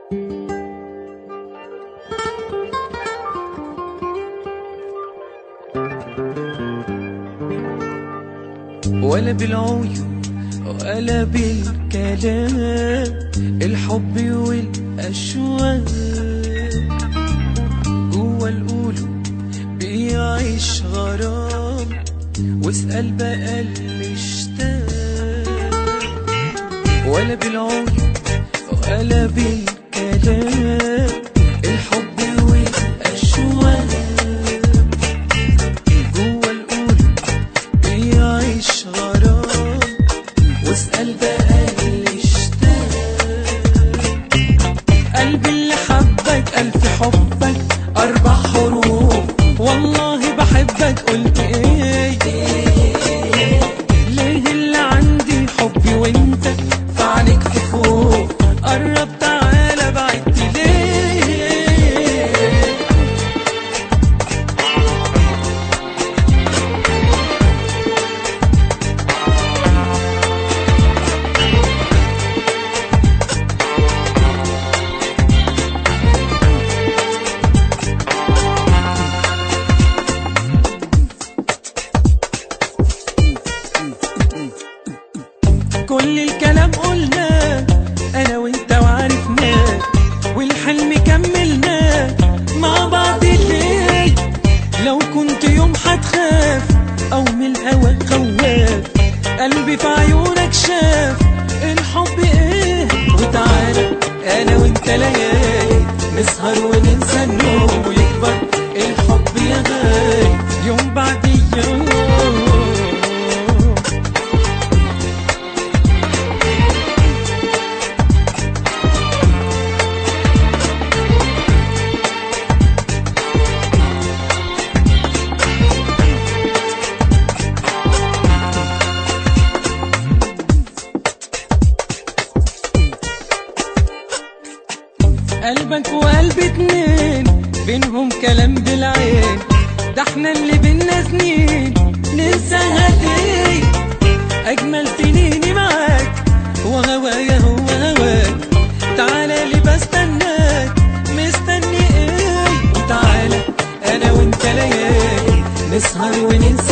ولا بالعيون ولا بالكلام الحب والأشواق جوا القلوب بيعيش غرام واسأل بقى اللي اشتاق ولا بالعيون ولا بالكلام الحب والأشواق جوا القلوب بيعيش غرام واسأل بقى اللي اشتاق قلبي اللي حبك ألف حبك أربع حروف والله بحبك قلت إيه ليه اللي عندي حبي وانت فعنك فوق قرب تعالى بعدت ليه كل الكلام قلناه انا وانت وعرفناه والحلم كملناه مع بعض ليه لو كنت يوم هتخاف او من الهوى خواف قلبي في عيونك شاف الحب ايه وتعالى انا وانت ليالي نسهر وننسى النوم ويكبر الحب يا غالي يوم بعد يوم قلبك وقلبي اتنين بينهم كلام بالعين ده احنا اللي بينا سنين ننساها ليه اجمل سنيني معاك وهوايا هو هواك تعالى لي بستناك مستني ايه وتعالى انا وانت ليالي نسهر وننسى